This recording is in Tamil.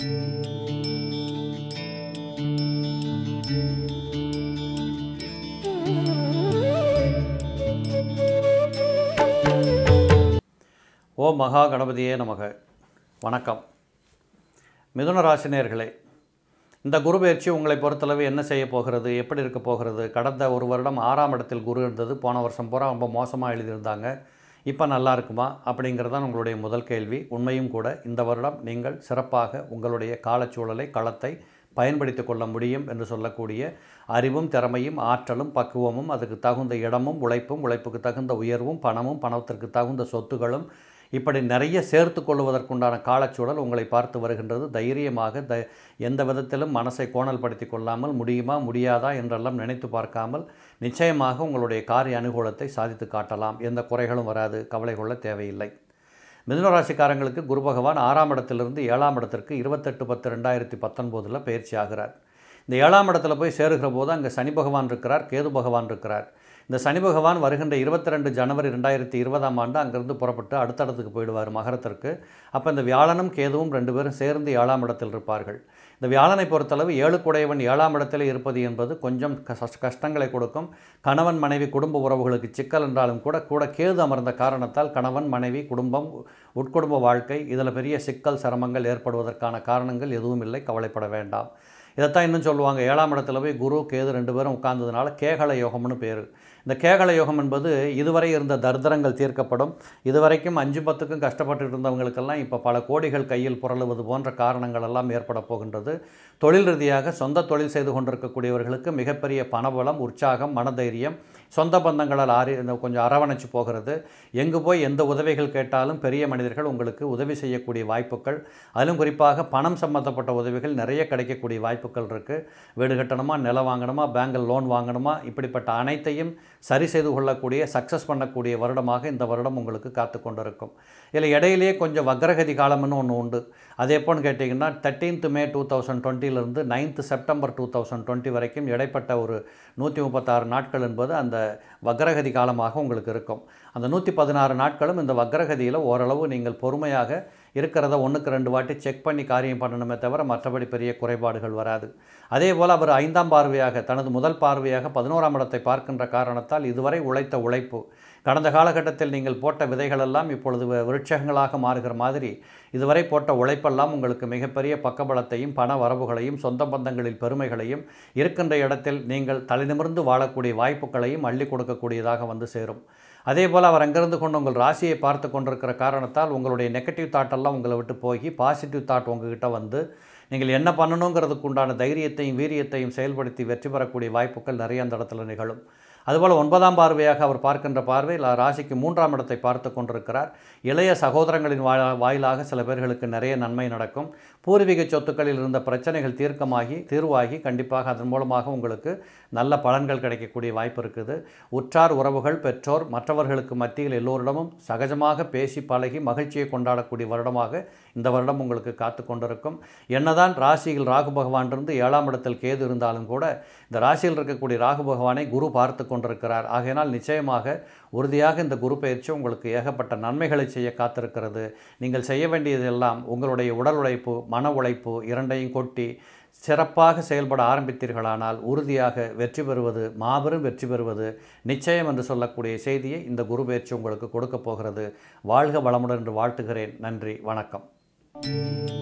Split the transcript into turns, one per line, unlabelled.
ஓம் மகா கணபதியே நமக வணக்கம் மிதுன ராசினியர்களே இந்த குரு பயிற்சி உங்களை பொறுத்தளவு என்ன செய்ய போகிறது எப்படி இருக்க போகிறது கடந்த ஒரு வருடம் ஆறாம் இடத்தில் குரு இருந்தது போன வருஷம் பூரா ரொம்ப மோசமாக எழுதியிருந்தாங்க இப்போ நல்லா இருக்குமா அப்படிங்கிறதான் உங்களுடைய முதல் கேள்வி உண்மையும் கூட இந்த வருடம் நீங்கள் சிறப்பாக உங்களுடைய காலச்சூழலை களத்தை பயன்படுத்தி கொள்ள முடியும் என்று சொல்லக்கூடிய அறிவும் திறமையும் ஆற்றலும் பக்குவமும் அதுக்கு தகுந்த இடமும் உழைப்பும் உழைப்புக்கு தகுந்த உயர்வும் பணமும் பணத்திற்கு தகுந்த சொத்துகளும் இப்படி நிறைய சேர்த்து கொள்வதற்குண்டான காலச்சூழல் உங்களை பார்த்து வருகின்றது தைரியமாக த எந்த விதத்திலும் மனசை கோணல்படுத்தி கொள்ளாமல் முடியுமா முடியாதா என்றெல்லாம் நினைத்து பார்க்காமல் நிச்சயமாக உங்களுடைய காரிய அனுகூலத்தை சாதித்து காட்டலாம் எந்த குறைகளும் வராது கவலை கொள்ள தேவையில்லை மிதுன ராசிக்காரங்களுக்கு குரு பகவான் ஆறாம் இடத்திலிருந்து ஏழாம் இடத்திற்கு இருபத்தெட்டு பத்து ரெண்டாயிரத்தி பத்தொன்பதில் பயிற்சி ஆகிறார் இந்த ஏழாம் இடத்துல போய் சேருகிற போது அங்கே சனி பகவான் இருக்கிறார் கேது பகவான் இருக்கிறார் இந்த சனி பகவான் வருகின்ற இருபத்தி ரெண்டு ஜனவரி ரெண்டாயிரத்தி இருபதாம் ஆண்டு அங்கேருந்து புறப்பட்டு அடுத்த இடத்துக்கு போயிடுவார் மகரத்திற்கு அப்போ இந்த வியாழனும் கேதுவும் ரெண்டு பேரும் சேர்ந்து ஏழாம் இடத்தில் இருப்பார்கள் இந்த வியாழனை பொறுத்தளவு ஏழுக்குடையவன் ஏழாம் இடத்தில் இருப்பது என்பது கொஞ்சம் கஷ்ட கஷ்டங்களை கொடுக்கும் கணவன் மனைவி குடும்ப உறவுகளுக்கு சிக்கல் என்றாலும் கூட கூட கேது அமர்ந்த காரணத்தால் கணவன் மனைவி குடும்பம் உட்குடும்ப வாழ்க்கை இதில் பெரிய சிக்கல் சிரமங்கள் ஏற்படுவதற்கான காரணங்கள் எதுவும் இல்லை கவலைப்பட வேண்டாம் இதைத்தான் இன்னும் சொல்லுவாங்க ஏழாம் இடத்துல போய் குரு கேது ரெண்டு பேரும் உட்கார்ந்ததுனால கேகல யோகம்னு பேர் இந்த கேகல யோகம் என்பது இதுவரை இருந்த தர்தரங்கள் தீர்க்கப்படும் இதுவரைக்கும் அஞ்சு பத்துக்கும் கஷ்டப்பட்டு இருந்தவங்களுக்கெல்லாம் இப்போ பல கோடிகள் கையில் புரளுவது போன்ற காரணங்கள் எல்லாம் ஏற்பட போகின்றது தொழில் ரீதியாக சொந்த தொழில் செய்து கொண்டிருக்கக்கூடியவர்களுக்கு மிகப்பெரிய பணபலம் உற்சாகம் மனதைரியம் சொந்த பந்தங்களால் ஆறி இந்த கொஞ்சம் அரவணைச்சு போகிறது எங்கு போய் எந்த உதவிகள் கேட்டாலும் பெரிய மனிதர்கள் உங்களுக்கு உதவி செய்யக்கூடிய வாய்ப்புகள் அதிலும் குறிப்பாக பணம் சம்பந்தப்பட்ட உதவிகள் நிறைய கிடைக்கக்கூடிய வாய்ப்புகள் இருக்குது வீடு கட்டணுமா நிலம் வாங்கணுமா பேங்கில் லோன் வாங்கணுமா இப்படிப்பட்ட அனைத்தையும் சரி செய்து கொள்ளக்கூடிய சக்ஸஸ் பண்ணக்கூடிய வருடமாக இந்த வருடம் உங்களுக்கு காத்து கொண்டிருக்கும் இதில் இடையிலேயே கொஞ்சம் வக்ரகதி காலம்னு ஒன்று உண்டு அது எப்போன்னு கேட்டிங்கன்னா தேர்ட்டீன்த் மே டூ தௌசண்ட் டுவெண்ட்டிலேருந்து ninth September two thousand twenty வரைக்கும் இடைப்பட்ட ஒரு நூற்றி முப்பத்தாறு நாட்கள் என்பது அந்த வக்ரகதி காலமாக உங்களுக்கு இருக்கும் அந்த நூற்றி பதினாறு நாட்களும் இந்த வக்ரகதியில் ஓரளவு நீங்கள் பொறுமையாக இருக்கிறத ஒன்றுக்கு ரெண்டு வாட்டி செக் பண்ணி காரியம் பண்ணணுமே தவிர மற்றபடி பெரிய குறைபாடுகள் வராது அதே போல் அவர் ஐந்தாம் பார்வையாக தனது முதல் பார்வையாக பதினோராம் இடத்தை பார்க்கின்ற காரணத்தால் இதுவரை உழைத்த உழைப்பு கடந்த காலகட்டத்தில் நீங்கள் போட்ட விதைகளெல்லாம் இப்பொழுது வ- விருட்சகங்களாக மாறுகிற மாதிரி இதுவரை போட்ட உழைப்பெல்லாம் உங்களுக்கு மிகப்பெரிய பக்கபலத்தையும் பண வரவுகளையும் சொந்த பந்தங்களில் பெருமைகளையும் இருக்கின்ற இடத்தில் நீங்கள் தலைநிமிர்ந்து வாழக்கூடிய வாய்ப்புகளையும் அள்ளி கொடுக்கக்கூடியதாக வந்து சேரும் அதே போல் அவர் அங்கிருந்து கொண்டு உங்கள் ராசியை பார்த்து கொண்டிருக்கிற காரணத்தால் உங்களுடைய நெகட்டிவ் தாட்டெல்லாம் உங்களை விட்டு போய் பாசிட்டிவ் தாட் உங்ககிட்ட வந்து நீங்கள் என்ன பண்ணணுங்கிறதுக்கு உண்டான தைரியத்தையும் வீரியத்தையும் செயல்படுத்தி வெற்றி பெறக்கூடிய வாய்ப்புகள் நிறைய அந்த இடத்துல நிகழும் அதுபோல் ஒன்பதாம் பார்வையாக அவர் பார்க்கின்ற பார்வையில் ராசிக்கு மூன்றாம் இடத்தை பார்த்து கொண்டிருக்கிறார் இளைய சகோதரங்களின் வாயிலா வாயிலாக சில பேர்களுக்கு நிறைய நன்மை நடக்கும் பூர்வீக சொத்துக்களில் இருந்த பிரச்சனைகள் தீர்க்கமாகி தீர்வாகி கண்டிப்பாக அதன் மூலமாக உங்களுக்கு நல்ல பலன்கள் கிடைக்கக்கூடிய வாய்ப்பு இருக்குது உற்றார் உறவுகள் பெற்றோர் மற்றவர்களுக்கு மத்தியில் எல்லோரிடமும் சகஜமாக பேசி பழகி மகிழ்ச்சியை கொண்டாடக்கூடிய வருடமாக இந்த வருடம் உங்களுக்கு காத்து கொண்டிருக்கும் என்னதான் ராசியில் ராகு பகவான் இருந்து ஏழாம் இடத்தில் கேது இருந்தாலும் கூட இந்த ராசியில் இருக்கக்கூடிய ராகு பகவானை குரு பார்த்து கொண்டிருக்கிறார் ஆகையினால் நிச்சயமாக உறுதியாக இந்த குரு பயிற்சி உங்களுக்கு ஏகப்பட்ட நன்மைகளை செய்ய காத்திருக்கிறது நீங்கள் செய்ய வேண்டியதெல்லாம் உங்களுடைய உடல் உழைப்பு மன உழைப்பு இரண்டையும் கொட்டி சிறப்பாக செயல்பட ஆரம்பித்தீர்களானால் உறுதியாக வெற்றி பெறுவது மாபெரும் வெற்றி பெறுவது நிச்சயம் என்று சொல்லக்கூடிய செய்தியை இந்த குரு பயிற்சி உங்களுக்கு கொடுக்க போகிறது வாழ்க வளமுடன் என்று வாழ்த்துகிறேன் நன்றி வணக்கம்